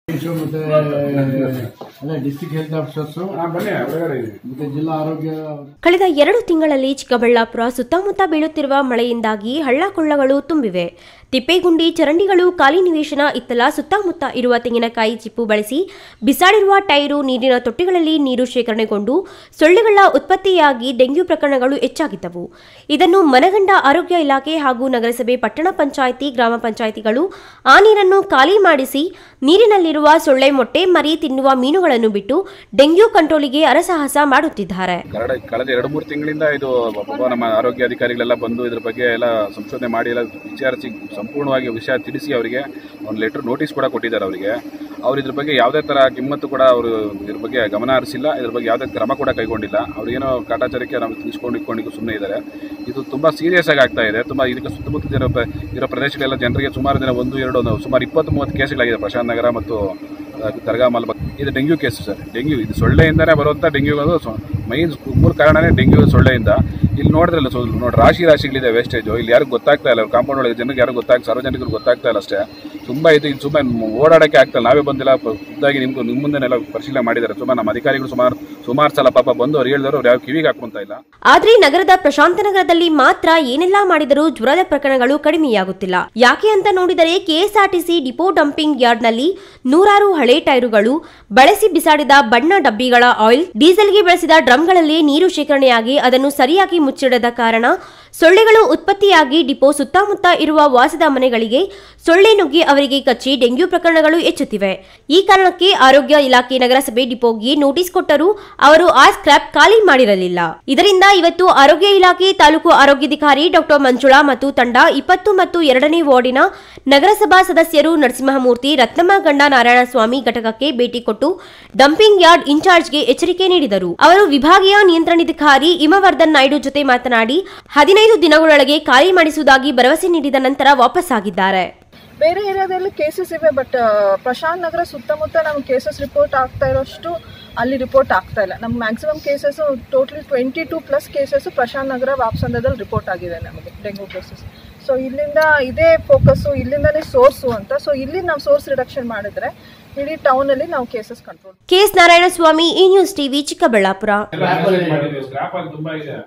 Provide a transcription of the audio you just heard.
issue ಮತ್ತೆ ಅಲ್ಲ district health officers ಬನ್ನಿ ಒಳಗಡೆ ಇದೆ ಮತ್ತೆ ಜಿಲ್ಲಾ ಆರೋಗ್ಯ ಕಳೆದ ಎರಡು ತಿಂಗಳಲ್ಲಿ ಚಿಕ್ಕಬಳ್ಳಾಪುರ ಸುತ್ತಮುತ್ತ ಬೀಳುತ್ತಿರುವ ಮಳೆಯಿಂದಾಗಿ ಹಳ್ಳ ಕೊಳ್ಳಗಳು ತುಂಬಿವೆ ತಿಪ್ಪೇಗುಂಡಿ ಚರಂಡಿಗಳು ಖಾಲಿ ನಿವೇಶನ ಇತ್ತಲ ಸುತ್ತಮುತ್ತ ಇರುವ ತೆಂಗಿನಕಾಯಿ ಚಿಪ್ಪು ಬಳಸಿ ಬಿಸಾಡಿರುವ ಟೈರು ನೀರಿನ ತೊಟ್ಟಿಗಳಲ್ಲಿ ನೀರು ಶೇಖರಣೆಗೊಂಡು ಸೊಳ್ಳೆಗಳ ಉತ್ಪತ್ತಿಯಾಗಿ ಡೆಂಗ್ಯೂ ಪ್ರಕರಣಗಳು ಹೆಚ್ಚಾಗಿದ್ದವು ಇದನ್ನು ಮನಗಂಡ ಆರೋಗ್ಯ ಇಲಾಖೆ ಹಾಗೂ ನಗರಸಭೆ ಪಟ್ಟಣ ಪಂಚಾಯಿತಿ ಗ್ರಾಮ ಪಂಚಾಯಿತಿಗಳು ಆ ನೀರನ್ನು ಖಾಲಿ ಮಾಡಿಸಿ ನೀರಿನಲ್ಲಿರುವ ಸೊಳ್ಳೆ ಮೊಟ್ಟೆ ಮರಿ ತಿನ್ನುವ ಮೀನುಗಳನ್ನು ಬಿಟ್ಟು ಡೆಂಗ್ಯೂ ಕಂಟ್ರೋಲಿಗೆ ಅರಸಾಹಸ ಮಾಡುತ್ತಿದ್ದಾರೆ ಕಳೆದ ಕಳೆದ ಎರಡು ಮೂರು ತಿಂಗಳಿಂದ ಇದು ಪಾಪ ನಮ್ಮ ಆರೋಗ್ಯ ಅಧಿಕಾರಿಗಳೆಲ್ಲ ಬಂದು ಇದ್ರ ಬಗ್ಗೆ ಎಲ್ಲ ಸಂಶೋಧನೆ ಮಾಡಿ ಎಲ್ಲ ವಿಚಾರಿಸಿ ಸಂಪೂರ್ಣವಾಗಿ ವಿಷಯ ತಿಳಿಸಿ ಅವರಿಗೆ ಒಂದು ಲೆಟರ್ ನೋಟಿಸ್ ಕೂಡ ಕೊಟ್ಟಿದ್ದಾರೆ ಅವರಿಗೆ ಅವ್ರು ಇದ್ರ ಬಗ್ಗೆ ಯಾವುದೇ ಥರ ಕಿಮ್ಮತ್ತು ಕೂಡ ಅವರು ಇದ್ರ ಬಗ್ಗೆ ಗಮನ ಹರಿಸಿಲ್ಲ ಇದ್ರ ಬಗ್ಗೆ ಯಾವುದೇ ಕ್ರಮ ಕೂಡ ಕೈಗೊಂಡಿಲ್ಲ ಅವ್ರಿಗೇನೋ ಕಾಟಾಚಾರಕ್ಕೆ ನಾವು ತಿಳಿಸ್ಕೊಂಡು ಇಟ್ಕೊಂಡು ಸುಮ್ಮನೆ ಇದ್ದಾರೆ ಇದು ತುಂಬ ಸೀರಿಯಸ್ ಆಗಿ ಆಗ್ತಾ ಇದೆ ತುಂಬ ಇದಕ್ಕೆ ಸುತ್ತಮುತ್ತ ಇರೋ ಪ್ರ- ಇರೋ ಪ್ರದೇಶಗಳೆಲ್ಲ ಜನರಿಗೆ ಸುಮಾರು ದಿನ ಒಂದು ಎರಡು ಒಂದು ಸುಮಾರು ಇಪ್ಪತ್ತು ಮೂವತ್ತು ಕೇಸ್ಗಳಾಗಿದೆ ಪ್ರಶಾಂತ್ ನಗರ ಮತ್ತು ಆ, ದರ್ಗಾ ಮಲ್ಬ ಇದು ಡೆಂಗ್ಯೂ ಕೇಸು ಸರ್ ಡೆಂಗ್ಯೂ ಇದು ಸೊಳ್ಳೆಯಿಂದನೇ ಬರುವಂಥ ಡೆಂಗ್ಯೂ ಅದು ಮೈನ್ ಮೂರು ಕಾರಣನೇ ಡೆಂಗ್ಯೂ ಸೊಳ್ಳೆಯಿಂದ ಇಲ್ಲಿ ನೋಡಿದ್ರಲ್ಲ ಸೊ ನೋಡಿ ರಾಶಿ ರಾಶಿಗಳಿದೆ ವೇಸ್ಟೇಜು ಇಲ್ಲಿ ಯಾರಿಗೂ ಗೊತ್ತಾಗ್ತಾ ಇಲ್ಲ ಕಾಂಪೌಂಡ್ ಒಳಗೆ ಜನರಿಗೆ ಯಾರು ಗೊತ್ತಾಗ ಸಾರ್ವಜನಿಕರು ಗೊತ್ತಾಗ್ತಾ ಇಲ್ಲ ಅಷ್ಟೇ ತುಂಬ ಇದು ಇದು ಸುಮ್ಮನೆ ಓಡಾಡೋಕ್ಕೆ ಆಗ್ತಾ ನಾವೇ ಬಂದಿಲ್ಲ ಪ- ಖುದ್ದಾಗಿ ನಿಮ್ಗೂ ನಿಮ್ಮ ಮುಂದೆನೆಲ್ಲ ಪರಿಶೀಲನೆ ಮಾಡಿದ್ದಾರೆ ಸುಮಾರು ನಮ್ಮ ಅಧಿಕಾರಿಗಳು ಸುಮಾರು ಸುಮಾರು ಸಲ ಪಾಪ ಬಂದು ಅವ್ರು ಹೇಳಿದವರು ಅವ್ರು ಯಾವ ಕಿವಿಗೆ ಹಾಕೊಂತ ಇಲ್ಲ ಆದ್ರೆ ನಗರದ ಪ್ರಶಾಂತನಗರದಲ್ಲಿ ಮಾತ್ರ ಏನೆಲ್ಲಾ ಮಾಡಿದರೂ ಜ್ವರದ ಪ್ರಕರಣಗಳು ಕಡಿಮೆಯಾಗುತ್ತಿಲ್ಲ ಯಾಕೆ ಅಂತ ನೋಡಿದರೆ ಕೆಎಸ್ಆರ್ಟಿಸಿ ಡಿಪೋ ಡಂಪಿಂಗ್ ಯಾರ್ಡ್ನಲ್ಲಿ ನೂರಾರು ಹಳೆ ಟೈರುಗಳು ಬಳಸಿ ಬಿಸಾಡಿದ ಬಣ್ಣ ಡಬ್ಬಿಗಳ ಆಯಿಲ್ ಡೀಸೆಲ್ಗೆ ಬಳಸಿದ ಡ್ರಮ್ಗಳಲ್ಲಿ ನೀರು ಶೇಖರಣೆಯಾಗಿ ಅದನ್ನು ಸರಿಯಾಗಿ ಮುಚ್ಚಿಡದ ಕಾರಣ ಸೊಳ್ಳೆಗಳು ಉತ್ಪತ್ತಿಯಾಗಿ ಡಿಪೋ ಸುತ್ತಮುತ್ತ ಇರುವ ವಾಸದ ಮನೆಗಳಿಗೆ ಸೊಳ್ಳೆ ನುಗ್ಗಿ ಅವರಿಗೆ ಕಚ್ಚಿ ಡೆಂಗ್ಯೂ ಪ್ರಕರಣಗಳು ಹೆಚ್ಚುತ್ತಿವೆ ಈ ಕಾರಣಕ್ಕೆ ಆರೋಗ್ಯ ಇಲಾಖೆ ನಗರಸಭೆ ಡಿಪೋಗೆ ನೋಟಿಸ್ ಕೊಟ್ಟರೂ ಅವರು ಆ ಸ್ಕ್ರಾಪ್ ಖಾಲಿ ಮಾಡಿರಲಿಲ್ಲ ಇದರಿಂದ ಇವತ್ತು ಆರೋಗ್ಯ ಇಲಾಖೆ ತಾಲೂಕು ಆರೋಗ್ಯಾಧಿಕಾರಿ ಡಾಕ್ಟರ್ ಮಂಜುಳಾ ಮತ್ತು ತಂಡ ಇಪ್ಪತ್ತು ಮತ್ತು ಎರಡನೇ ವಾರ್ಡಿನ ನಗರಸಭಾ ಸದಸ್ಯರು ನರಸಿಂಹಮೂರ್ತಿ ರತ್ನಮ್ಮ ಗಂಡ ನಾರಾಯಣಸ್ವಾಮಿ ಘಟಕಕ್ಕೆ ಭೇಟಿ ಕೊಟ್ಟು ಡಂಪಿಂಗ್ ಯಾರ್ಡ್ ಇನ್ಚಾರ್ಜ್ಗೆ ಎಚ್ಚರಿಕೆ ನೀಡಿದರು ಅವರು ವಿಭಾಗೀಯ ನಿಯಂತ್ರಣಾಧಿಕಾರಿ ಇಮವರ್ಧನ್ ನಾಯ್ಡು ಜೊತೆ ಮಾತನಾಡಿ ಹದಿನೈದು ದಿನಗಳೊಳಗೆ ಖಾಲಿ ಮಾಡಿಸುವುದಾಗಿ ಭರವಸೆ ನೀಡಿದ ನಂತರ ವಾಪಸ್ಸಾಗಿದ್ದಾರೆ ಬೇರೆ ಏರಿಯಾದಲ್ಲಿ ಕೇಸಸ್ ಇವೆ ಬಟ್ ಪ್ರಶಾಂತ್ ನಗರ ಸುತ್ತಮುತ್ತ ನಮ್ಗೆ ಕೇಸಸ್ ರಿಪೋರ್ಟ್ ಆಗ್ತಾ ಇರೋಷ್ಟು ಅಲ್ಲಿ ರಿಪೋರ್ಟ್ ಆಗ್ತಾ ಇಲ್ಲ ನಮ್ಮ maximum cases totally twenty two plus cases Prashanth Nagar ವಾಪ್ಸಂದದಲ್ಲಿ ರಿಪೋರ್ಟ್ ಆಗಿದೆ ನಮಗೆ ಡೆಂಗು ಕೇಸಸ್ ಸೊ ಇಲ್ಲಿಂದ ಇದೇ ಫೋಕಸ್ಸು ಇಲ್ಲಿಂದನೇ ಸೋರ್ಸು ಅಂತ ಸೊ ಇಲ್ಲಿ ನಾವು ಸೋರ್ಸ್ ರಿಡಕ್ಷನ್ ಮಾಡಿದ್ರೆ ಇಡೀ ಟೌನಲ್ಲಿ ನಾವು ಕೇಸಸ್ ಕಂಟ್ರೋಲ್ ಕೆಎಸ್ ನಾರಾಯಣಸ್ವಾಮಿ ಈ ನ್ಯೂಸ್ ಟಿವಿ ಚಿಕ್ಕಬಳ್ಳಾಪುರ ಸ್ಕ್ರಾಪ್ ಅಲ್ಲಿ ತುಂಬಾ ಇದೆ